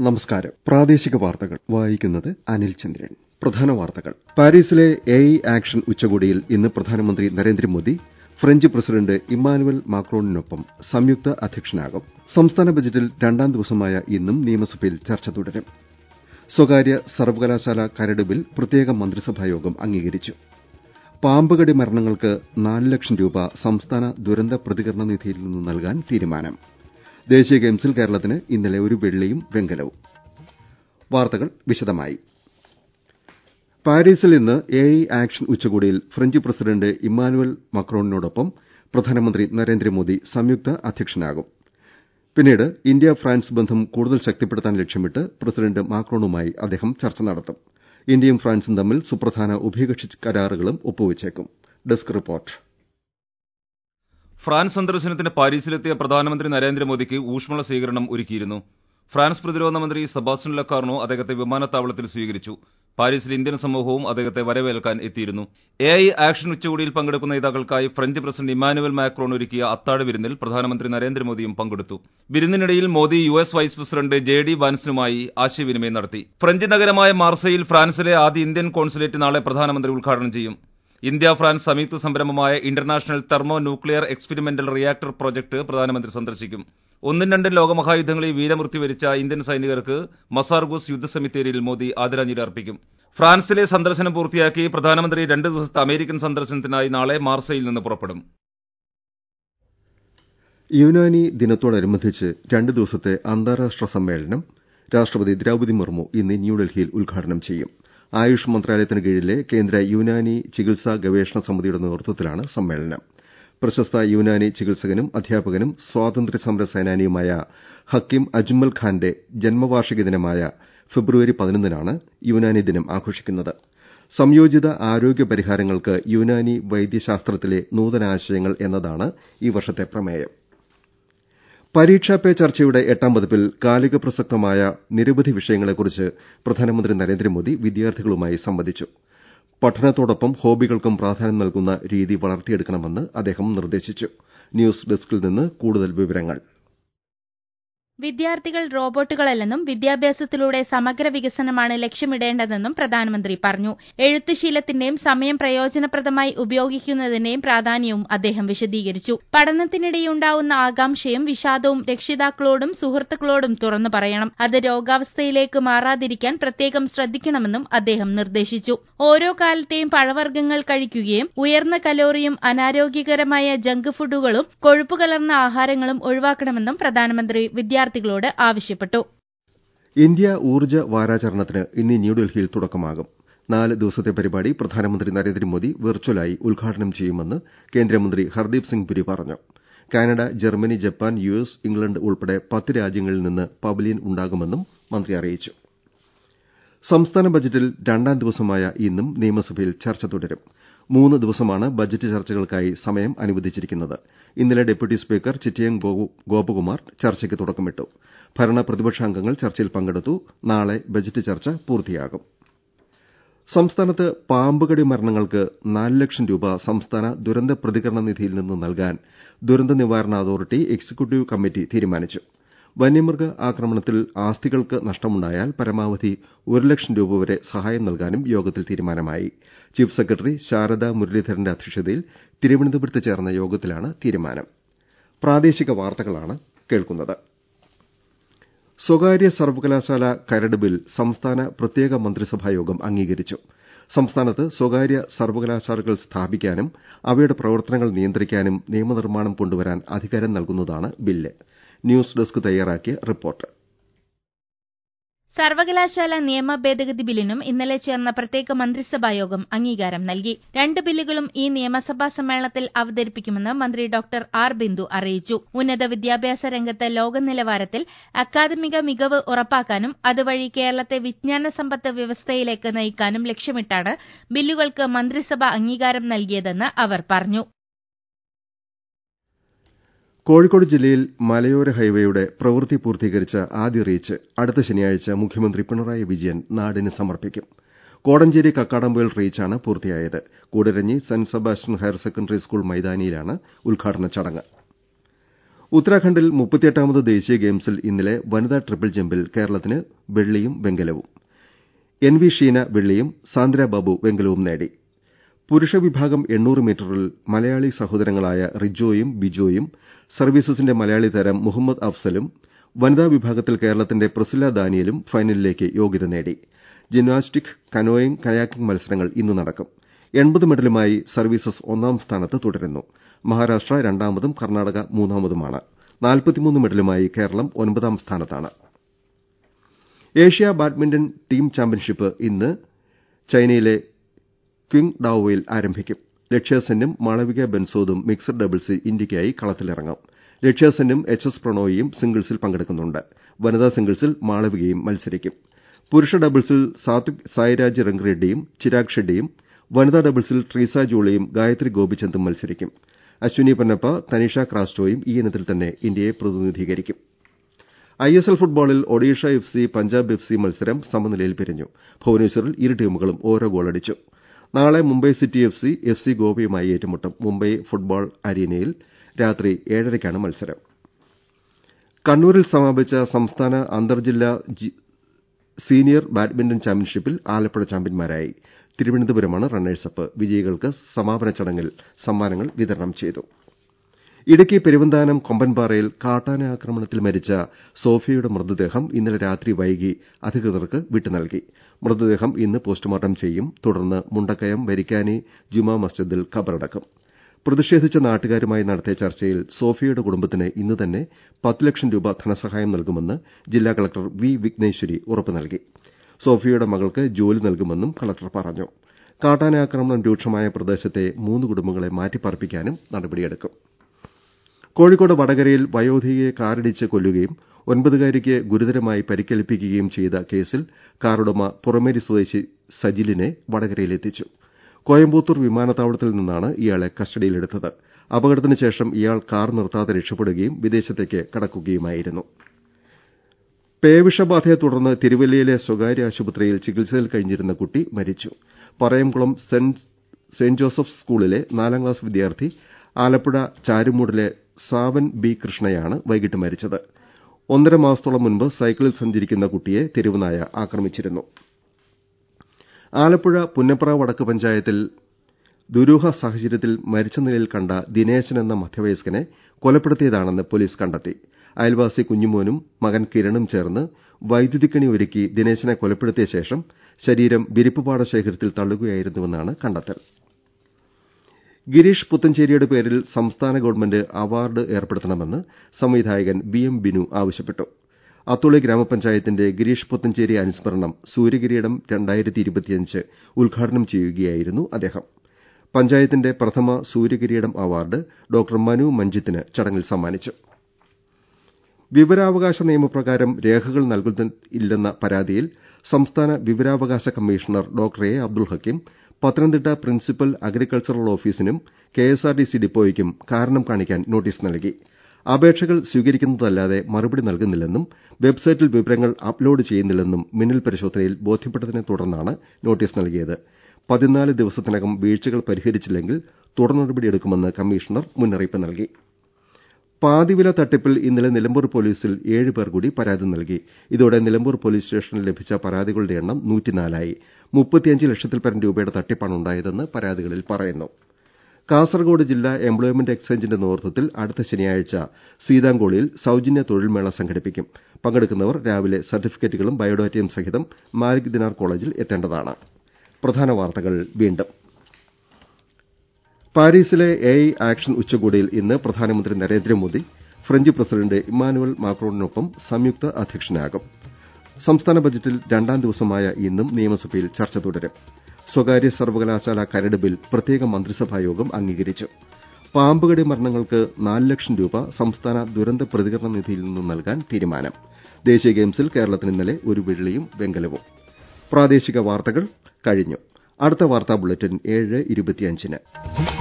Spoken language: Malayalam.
നമസ്കാരം പ്രാദേശിക വാർത്തകൾ വായിക്കുന്നത് അനിൽ ചന്ദ്രൻ പ്രധാന വാർത്തകൾ പാരീസിലെ എഐ ആക്ഷൻ ഉച്ചകോടിയിൽ ഇന്ന് പ്രധാനമന്ത്രി നരേന്ദ്രമോദി ഫ്രഞ്ച് പ്രസിഡന്റ് ഇമ്മാനുവൽ മാക്രോണിനൊപ്പം സംയുക്ത അധ്യക്ഷനാകും സംസ്ഥാന ബജറ്റിൽ രണ്ടാം ദിവസമായ ഇന്നും നിയമസഭയിൽ ചർച്ച തുടരും സ്വകാര്യ സർവകലാശാല കരട് ബിൽ പ്രത്യേക മന്ത്രിസഭായോഗം അംഗീകരിച്ചു പാമ്പുകടി മരണങ്ങൾക്ക് നാല് ലക്ഷം രൂപ സംസ്ഥാന ദുരന്ത പ്രതികരണ നിധിയിൽ നിന്ന് നൽകാൻ തീരുമാനം ദേശീയ ഗെയിംസിൽ കേരളത്തിന് ഇന്നലെ ഒരു വെള്ളിയും വെങ്കലവും വാർത്തകൾ വിശദമായി പാരീസിൽ ഇന്ന് എഐ ആക്ഷൻ ഉച്ചകോടിയിൽ ഫ്രഞ്ച് പ്രസിഡന്റ് ഇമ്മാനുവൽ മക്രോണിനോടൊപ്പം പ്രധാനമന്ത്രി നരേന്ദ്രമോദി സംയുക്ത അധ്യക്ഷനാകും പിന്നീട് ഇന്ത്യ ഫ്രാൻസ് ബന്ധം കൂടുതൽ ശക്തിപ്പെടുത്താൻ ലക്ഷ്യമിട്ട് പ്രസിഡന്റ് മാക്രോണുമായി അദ്ദേഹം ചർച്ച നടത്തും ഇന്ത്യയും ഫ്രാൻസും തമ്മിൽ സുപ്രധാന ഉഭയകക്ഷി കരാറുകളും ഒപ്പുവെച്ചേക്കും ഡെസ്ക് റിപ്പോർട്ട് ഫ്രാൻസ് സന്ദർശനത്തിന് പാരീസിലെത്തിയ പ്രധാനമന്ത്രി നരേന്ദ്രമോദിക്ക് ഊഷ്മള സ്വീകരണം ഒരുക്കിയിരുന്നു ഫ്രാൻസ് പ്രതിരോധ മന്ത്രി സെബാസ്റ്റ്യൻ ലക്കാർണോ അദ്ദേഹത്തെ വിമാനത്താവളത്തിൽ സ്വീകരിച്ചു പാരീസിൽ ഇന്ത്യൻ സമൂഹവും അദ്ദേഹത്തെ വരവേൽക്കാൻ എത്തിയിരുന്നു എഐ ആക്ഷൻ ഉച്ചകോടിയിൽ പങ്കെടുക്കുന്ന നേതാക്കൾക്കായി ഫ്രഞ്ച് പ്രസിഡന്റ് ഇമ്മാനുവൽ മാക്രോൺ ഒരുക്കിയ അത്താഴ വിരുന്നിൽ പ്രധാനമന്ത്രി നരേന്ദ്രമോദിയും പങ്കെടുത്തു വിരുന്നിനിടയിൽ Modi U S vice president J D വാൻസിനുമായി ആശയവിനിമയം നടത്തി ഫ്രഞ്ച് നഗരമായ മാർസയിൽ ഫ്രാൻസിലെ ആദ്യ ഇന്ത്യൻ കോൺസുലേറ്റ് നാളെ പ്രധാനമന്ത്രി ഉദ്ഘാടനം ചെയ്യും ഇന്ത്യ ഫ്രാൻസ് സംയുക്ത സംരംഭമായ international thermo nuclear experimental reactor project പ്രധാനമന്ത്രി സന്ദർശിക്കും ഒന്നും രണ്ടും ലോകമഹായുദ്ധങ്ങളിൽ വീരമൃത്യു വരിച്ച ഇന്ത്യൻ സൈനികർക്ക് മസാർഗൂസ് യുദ്ധ സെമിത്തേരിയിൽ മോദി ആദരാഞ്ജലി അർപ്പിക്കും ഫ്രാൻസിലെ സന്ദർശനം പൂർത്തിയാക്കി പ്രധാനമന്ത്രി രണ്ട് ദിവസത്തെ അമേരിക്കൻ സന്ദർശനത്തിനായി നാളെ മാർസയിൽ നിന്ന് പുറപ്പെടും യുനാനി ദിനത്തോടനുബന്ധിച്ച് രണ്ട് ദിവസത്തെ അന്താരാഷ്ട്ര സമ്മേളനം രാഷ്ട്രപതി ദ്രൌപതി മുർമു ഇന്ന് ന്യൂഡൽഹിയിൽ ഉദ്ഘാടനം ചെയ്യും ആയുഷ് മന്ത്രാലയത്തിന് കീഴിലെ കേന്ദ്ര യുനാനി ചികിത്സാ ഗവേഷണ സമിതിയുടെ നേതൃത്വത്തിലാണ് സമ്മേളനം പ്രശസ്ത യുനാനി ചികിത്സകനും അധ്യാപകനും സ്വാതന്ത്ര്യ സമര സേനാനിയുമായ ഹക്കീം അജ്മൽ ഖാന്റെ ജന്മവാർഷിക ദിനമായ ഫെബ്രുവരി പതിനൊന്നിനാണ് യുനാനി ദിനം ആഘോഷിക്കുന്നത് സംയോജിത ആരോഗ്യ പരിഹാരങ്ങൾക്ക് യുനാനി വൈദ്യശാസ്ത്രത്തിലെ നൂതനാശയങ്ങൾ എന്നതാണ് ഈ വർഷത്തെ പ്രമേയം പരീക്ഷാ പേ ചർച്ചയുടെ എട്ടാം പതിപ്പിൽ കാലിക പ്രസക്തമായ നിരവധി വിഷയങ്ങളെക്കുറിച്ച് പ്രധാനമന്ത്രി നരേന്ദ്രമോദി വിദ്യാർത്ഥികളുമായി സംവദിച്ചു പഠനത്തോടൊപ്പം ഹോബികൾക്കും പ്രാധാന്യം നൽകുന്ന രീതി വളർത്തിയെടുക്കണമെന്ന് അദ്ദേഹം നിർദ്ദേശിച്ചു ന്യൂസ് ഡെസ്കിൽ നിന്ന് കൂടുതൽ വിവരങ്ങൾ വിദ്യാർത്ഥികൾ റോബോട്ടുകളല്ലെന്നും വിദ്യാഭ്യാസത്തിലൂടെ സമഗ്ര വികസനമാണ് ലക്ഷ്യമിടേണ്ടതെന്നും പ്രധാനമന്ത്രി പറഞ്ഞു എഴുത്തുശീലത്തിന്റെയും സമയം പ്രയോജനപ്രദമായി ഉപയോഗിക്കുന്നതിന്റെയും പ്രാധാന്യവും അദ്ദേഹം വിശദീകരിച്ചു പഠനത്തിനിടെയുണ്ടാവുന്ന ആകാംക്ഷയും വിഷാദവും രക്ഷിതാക്കളോടും സുഹൃത്തുക്കളോടും തുറന്നു പറയണം അത് രോഗാവസ്ഥയിലേക്ക് മാറാതിരിക്കാൻ പ്രത്യേകം ശ്രദ്ധിക്കണമെന്നും അദ്ദേഹം നിർദ്ദേശിച്ചു ഓരോ കാലത്തെയും പഴവർഗ്ഗങ്ങൾ കഴിക്കുകയും ഉയർന്ന കലോറിയും അനാരോഗ്യകരമായ ജങ്ക് ഫുഡുകളും കൊഴുപ്പ് കലർന്ന ആഹാരങ്ങളും ഒഴിവാക്കണമെന്നും പ്രധാനമന്ത്രി വിദ്യാർത്ഥി വിദ്യാർത്ഥികളോട് ആവശ്യപ്പെട്ടു ഇന്ത്യ ഊർജ്ജ വാരാചരണത്തിന് ഇന്ന് ന്യൂഡൽഹിയിൽ തുടക്കമാകും നാല് ദിവസത്തെ പരിപാടി പ്രധാനമന്ത്രി നരേന്ദ്രമോദി വെർച്വലായി ഉദ്ഘാടനം ചെയ്യുമെന്ന് കേന്ദ്രമന്ത്രി ഹർദീപ് സിംഗ് പുരി പറഞ്ഞു Canada Germany Japan U S England ഉൾപ്പെടെ പത്ത് രാജ്യങ്ങളിൽ നിന്ന് പവലിയൻ ഉണ്ടാകുമെന്നും മന്ത്രി അറിയിച്ചു സംസ്ഥാന ബജറ്റിൽ രണ്ടാം ദിവസമായ ഇന്നും നിയമസഭയിൽ ചർച്ച തുടരും മൂന്ന് ദിവസമാണ് ബജറ്റ് ചർച്ചകൾക്കായി സമയം അനുവദിച്ചിരിക്കുന്നത് ഇന്നലെ ഡെപ്യൂട്ടി സ്പീക്കർ ചിറ്റയം ഗോപകുമാർ ചർച്ചയ്ക്ക് തുടക്കമിട്ടു ഭരണ പ്രതിപക്ഷാംഗങ്ങൾ ചർച്ചയിൽ പങ്കെടുത്തു നാളെ ബജറ്റ് ചർച്ച പൂർത്തിയാകും സംസ്ഥാനത്ത് പാമ്പുകടി മരണങ്ങൾക്ക് നാല് ലക്ഷം രൂപ സംസ്ഥാന ദുരന്ത പ്രതികരണ നിധിയിൽ നിന്ന് നൽകാൻ ദുരന്ത നിവാരണ അതോറിറ്റി എക്സിക്യൂട്ടീവ് കമ്മിറ്റി തീരുമാനിച്ചു വന്യമൃഗ ആക്രമണത്തിൽ ആസ്തികൾക്ക് നഷ്ടമുണ്ടായാൽ പരമാവധി ഒരു ലക്ഷം രൂപ വരെ സഹായം നൽകാനും യോഗത്തിൽ തീരുമാനമായി ചീഫ് സെക്രട്ടറി ശാരദ മുരളീധരന്റെ അധ്യക്ഷതയിൽ തിരുവനന്തപുരത്ത് ചേർന്ന യോഗത്തിലാണ് തീരുമാനം പ്രാദേശിക വാർത്തകളാണ് കേൾക്കുന്നത് സ്വകാര്യ സർവകലാശാല കരട് ബിൽ സംസ്ഥാന പ്രത്യേക മന്ത്രിസഭായോഗം അംഗീകരിച്ചു സംസ്ഥാനത്ത് സ്വകാര്യ സർവകലാശാലകൾ സ്ഥാപിക്കാനും അവയുടെ പ്രവർത്തനങ്ങൾ നിയന്ത്രിക്കാനും നിയമനിർമ്മാണം കൊണ്ടുവരാൻ അധികാരം നൽകുന്നതാണ് ബില്ല് ന്യൂസ് ഡെസ്ക് തയ്യാറാക്കിയ റിപ്പോർട്ട് സർവകലാശാല നിയമ ഭേദഗതി ബില്ലിനും ഇന്നലെ ചേർന്ന പ്രത്യേക മന്ത്രിസഭായോഗം അംഗീകാരം നൽകി രണ്ട് ബില്ലുകളും ഈ നിയമസഭാ സമ്മേളനത്തിൽ അവതരിപ്പിക്കുമെന്ന് മന്ത്രി ഡോക്ടർ ആർ ബിന്ദു അറിയിച്ചു ഉന്നത വിദ്യാഭ്യാസ രംഗത്ത് ലോക നിലവാരത്തിൽ അക്കാദമിക മികവ് ഉറപ്പാക്കാനും അതുവഴി കേരളത്തെ വിജ്ഞാന സമ്പത്ത് വ്യവസ്ഥയിലേക്ക് നയിക്കാനും ലക്ഷ്യമിട്ടാണ് ബില്ലുകൾക്ക് മന്ത്രിസഭ അംഗീകാരം നൽകിയതെന്ന് അവർ പറഞ്ഞു കോഴിക്കോട് ജില്ലയിൽ മലയോര ഹൈവേയുടെ പ്രവൃത്തി പൂർത്തീകരിച്ച ആദ്യ റീച്ച് അടുത്ത ശനിയാഴ്ച മുഖ്യമന്ത്രി പിണറായി വിജയൻ നാടിന് സമർപ്പിക്കും കോടഞ്ചേരി കക്കാടംപൊയിൽ റീച്ചാണ് പൂർത്തിയായത് Koodaranji saint Sebastian higher secondary school മൈതാനിയിലാണ് ഉദ്ഘാടന ചടങ്ങ് ഉത്തരാഖണ്ഡിൽ മുപ്പത്തിയെട്ടാമത് ദേശീയ ഗെയിംസിൽ ഇന്നലെ വനിതാ ട്രിപ്പിൾ ജംപിൽ കേരളത്തിന് വെള്ളിയും വെങ്കലവും എൻ വി ഷീന വെള്ളിയും സാന്ദ്ര ബാബു വെങ്കലവും നേടി പുരുഷ വിഭാഗം എണ്ണൂറ് മീറ്ററിൽ മലയാളി സഹോദരങ്ങളായ റിജോയും ബിജോയും സർവീസസിന്റെ മലയാളി താരം മുഹമ്മദ് അഫ്സലും വനിതാ വിഭാഗത്തിൽ കേരളത്തിന്റെ പ്രസില ദാനിയലും ഫൈനലിലേക്ക് യോഗ്യത നേടി ജിംനാസ്റ്റിക് കനോയിങ് കയാക്കിംഗ് മത്സരങ്ങൾ ഇന്ന് നടക്കും എൺപത് മെഡലുമായി സർവീസസ് ഒന്നാം സ്ഥാനത്ത് തുടരുന്നു മഹാരാഷ്ട്ര രണ്ടാമതും കർണാടക മൂന്നാമതുമാണ് നാൽപ്പത്തിമൂന്ന് മെഡലുമായി കേരളം ഒൻപതാം സ്ഥാനത്താണ് ഏഷ്യ ബാഡ്മിന്റൺ ടീം ചാമ്പ്യൻഷിപ്പ് ഇന്ന് ചൈനയിലെ ക്വിങ് ഡാവോയിൽ ആരംഭിക്കും ലക്ഷ്യസെന്നും മാളവിക ബെൻസോദും മിക്സഡ് ഡബിൾസിൽ ഇന്ത്യയ്ക്കായി കളത്തിലിറങ്ങും ലക്ഷ്യസെന്നും എച്ച് എസ് പ്രണോയിയും സിംഗിൾസിൽ പങ്കെടുക്കുന്നുണ്ട് വനിതാ സിംഗിൾസിൽ മാളവികയും മത്സരിക്കും പുരുഷ ഡബിൾസിൽ സാത്വിക് സായിരാജ് റംഗറെഡ്ഡിയും ചിരാഗ് ഷെഡ്ഡിയും വനിതാ ഡബിൾസിൽ ട്രീസ ജോളിയും ഗായത്രി ഗോപിചന്ദും മത്സരിക്കും അശ്വിനി പൊന്നപ്പ തനിഷ ക്രാസ്റ്റോയും ഈ ഇനത്തിൽ തന്നെ ഇന്ത്യയെ പ്രതിനിധീകരിക്കും ഐഎസ്എൽ ഫുട്ബോളിൽ Odisha F C Punjab F C മത്സരം സമനിലയിൽ പിരിഞ്ഞു ഭുവനേശ്വറിൽ ഇരു ടീമുകളും ഓരോ ഗോളടിച്ചു നാളെ Mumbai city F C F C ഗോവയുമായി ഏറ്റുമുട്ടും മുംബൈ ഫുട്ബോൾ അരീനയിൽ രാത്രി ഏഴരയ്ക്കാണ് മത്സരം കണ്ണൂരിൽ സമാപിച്ച സംസ്ഥാന അന്തർജില്ലാ സീനിയർ ബാഡ്മിന്റൺ ചാമ്പ്യൻഷിപ്പിൽ ആലപ്പുഴ ചാമ്പ്യന്മാരായി തിരുവനന്തപുരമാണ് റണ്ണേഴ്സപ്പ് വിജയികൾക്ക് സമാപന ചടങ്ങിൽ സമ്മാനങ്ങൾ വിതരണം ചെയ്തു ഇടുക്കി പെരുവന്താനം കൊമ്പൻപാറയിൽ കാട്ടാന ആക്രമണത്തിൽ മരിച്ച സോഫിയയുടെ മൃതദേഹം ഇന്നലെ രാത്രി വൈകി അധികൃതർക്ക് വിട്ടുനൽകി മൃതദേഹം ഇന്ന് പോസ്റ്റ്മോർട്ടം ചെയ്യും തുടർന്ന് മുണ്ടക്കയം വരിക്കാനി ജുമാ മസ്ജിദിൽ ഖബറടക്കും പ്രതിഷേധിച്ച നാട്ടുകാരുമായി നടത്തിയ ചർച്ചയിൽ സോഫിയയുടെ കുടുംബത്തിന് ഇന്ന് തന്നെ പത്ത് ലക്ഷം രൂപ ധനസഹായം നൽകുമെന്ന് ജില്ലാ കളക്ടർ വി വിഘ്നേശ്വരി ഉറപ്പ് നൽകി സോഫിയയുടെ മകൾക്ക് ജോലി നൽകുമെന്നും കളക്ടർ പറഞ്ഞു കാട്ടാനാക്രമണം രൂക്ഷമായ പ്രദേശത്തെ മൂന്ന് കുടുംബങ്ങളെ മാറ്റിപ്പാർപ്പിക്കാനും നടപടിയെടുക്കും കോഴിക്കോട് വടകരയിൽ വയോധികയെ കാറിടിച്ച് കൊല്ലുകയും ഒൻപതുകാരിക്ക് ഗുരുതരമായി പരിക്കേൽപ്പിക്കുകയും ചെയ്ത കേസിൽ കാറുടമ പുറമേരി സ്വദേശി സജിലിനെ വടകരയിലെത്തിച്ചു കോയമ്പത്തൂർ വിമാനത്താവളത്തിൽ നിന്നാണ് ഇയാളെ കസ്റ്റഡിയിലെടുത്തത് അപകടത്തിന് ശേഷം ഇയാൾ കാർ നിർത്താതെ രക്ഷപ്പെടുകയും വിദേശത്തേക്ക് കടക്കുകയുമായിരുന്നു പേവിഷബാധയെ തുടർന്ന് തിരുവല്ലയിലെ സ്വകാര്യ ആശുപത്രിയിൽ ചികിത്സയിൽ കഴിഞ്ഞിരുന്ന കുട്ടി മരിച്ചു പറയംകുളം സെന്റ് ജോസഫ് സ്കൂളിലെ നാലാം ക്ലാസ് വിദ്യാർത്ഥി ആലപ്പുഴ ചാരുമൂടിലെ സാവൻ ബി കൃഷ്ണയാണ് വൈകിട്ട് മരിച്ചത് ഒന്നര മാസത്തോളം മുൻപ് സൈക്കിളിൽ സഞ്ചരിക്കുന്ന കുട്ടിയെ തെരുവുനായ ആക്രമിച്ചിരുന്നു ആലപ്പുഴ പുന്നപ്ര വടക്ക് പഞ്ചായത്തിൽ ദുരൂഹ സാഹചര്യത്തിൽ മരിച്ച നിലയിൽ കണ്ട ദിനേശൻ എന്ന മധ്യവയസ്കനെ കൊലപ്പെടുത്തിയതാണെന്ന് പോലീസ് കണ്ടെത്തി അയൽവാസി കുഞ്ഞുമോനും മകൻ കിരണും ചേർന്ന് വൈദ്യുതിക്കണി ഒരുക്കി ദിനേശനെ കൊലപ്പെടുത്തിയ ശേഷം ശരീരം വിരിപ്പുപാട ശേഖരത്തിൽ തള്ളുകയായിരുന്നുവെന്നാണ് കണ്ടെത്തൽ ഗിരീഷ് പുത്തഞ്ചേരിയുടെ പേരിൽ സംസ്ഥാന ഗവൺമെന്റ് അവാർഡ് ഏർപ്പെടുത്തണമെന്ന് സംവിധായകൻ ബി എം ബിനു ആവശ്യപ്പെട്ടു അത്തോളി ഗ്രാമപഞ്ചായത്തിന്റെ ഗിരീഷ് പുത്തഞ്ചേരി അനുസ്മരണം സൂര്യകിരീടം ഉദ്ഘാടനം ചെയ്യുകയായിരുന്നു അദ്ദേഹം പഞ്ചായത്തിന്റെ പ്രഥമ സൂര്യകിരീടം അവാർഡ് ഡോക്ടർ മനു മഞ്ജിത്തിന് ചടങ്ങിൽ സമ്മാനിച്ചു വിവരാവകാശ നിയമപ്രകാരം രേഖകൾ നൽകുന്നില്ലെന്ന പരാതിയിൽ സംസ്ഥാന വിവരാവകാശ commissioner doctor A Abdul Hakeem Pathanamthitta principal agricultural ഓഫീസിനും കെഎസ്ആർടിസി ഡിപ്പോയ്ക്കും കാരണം കാണിക്കാൻ നോട്ടീസ് നൽകി അപേക്ഷകൾ സ്വീകരിക്കുന്നതല്ലാതെ മറുപടി നൽകുന്നില്ലെന്നും വെബ്സൈറ്റിൽ വിവരങ്ങൾ അപ്ലോഡ് ചെയ്യുന്നില്ലെന്നും മിന്നൽ പരിശോധനയിൽ ബോധ്യപ്പെട്ടതിനെ തുടർന്നാണ് നോട്ടീസ് നൽകിയത് പതിനാല് ദിവസത്തിനകം വീഴ്ചകൾ പരിഹരിച്ചില്ലെങ്കിൽ തുടർ നടപടിയെടുക്കുമെന്ന് കമ്മീഷണർ മുന്നറിയിപ്പ് നൽകി പാതിവില തട്ടിപ്പിൽ ഇന്നലെ നിലമ്പൂർ പോലീസിൽ ഏഴ് പേർ കൂടി പരാതി നൽകി ഇതോടെ നിലമ്പൂർ പോലീസ് സ്റ്റേഷനിൽ ലഭിച്ച പരാതികളുടെ എണ്ണം നൂറ്റിനാലായി മുപ്പത്തിയഞ്ച് ലക്ഷത്തിൽപ്പരം രൂപയുടെ തട്ടിപ്പാണ് ഉണ്ടായതെന്ന് പരാതികളിൽ പറയുന്നു കാസർകോട് ജില്ലാ എംപ്ലോയ്മെന്റ് എക്സ്ചേഞ്ചിന്റെ നേതൃത്വത്തിൽ അടുത്ത ശനിയാഴ്ച സീതാങ്കോളിയിൽ സൌജന്യ തൊഴിൽമേള സംഘടിപ്പിക്കും പങ്കെടുക്കുന്നവർ രാവിലെ സർട്ടിഫിക്കറ്റുകളും ബയോഡാറ്റയും സഹിതം മാലിക് ദിനാർ കോളേജിൽ എത്തേണ്ടതാണ് പ്രധാന വാർത്തകൾ വീണ്ടും പാരീസിലെ എ ഐ ആക്ഷൻ ഉച്ചകോടിയിൽ ഇന്ന് പ്രധാനമന്ത്രി നരേന്ദ്രമോദി ഫ്രഞ്ച് പ്രസിഡന്റ് ഇമ്മാനുവൽ മാക്രോണിനൊപ്പം സംയുക്ത അധ്യക്ഷനാകും സംസ്ഥാന ബജറ്റിൽ രണ്ടാം ദിവസമായ ഇന്നും നിയമസഭയിൽ ചർച്ച തുടരും സ്വകാര്യ സർവകലാശാല കരട് ബിൽ പ്രത്യേക മന്ത്രിസഭായോഗം അംഗീകരിച്ചു പാമ്പുകടി മരണങ്ങൾക്ക് നാല് ലക്ഷം രൂപ സംസ്ഥാന ദുരന്ത പ്രതികരണ നിധിയിൽ നിന്ന് നൽകാൻ തീരുമാനം ദേശീയ ഗെയിംസിൽ കേരളത്തിന് ഇന്നലെ ഒരു വെള്ളിയും വെങ്കലവും പ്രാദേശിക വാർത്തകൾ കഴിഞ്ഞു അടുത്ത വാർത്താ ബുള്ളറ്റിൻ ഏഴ് ഇരുപത്തിയഞ്ചിന്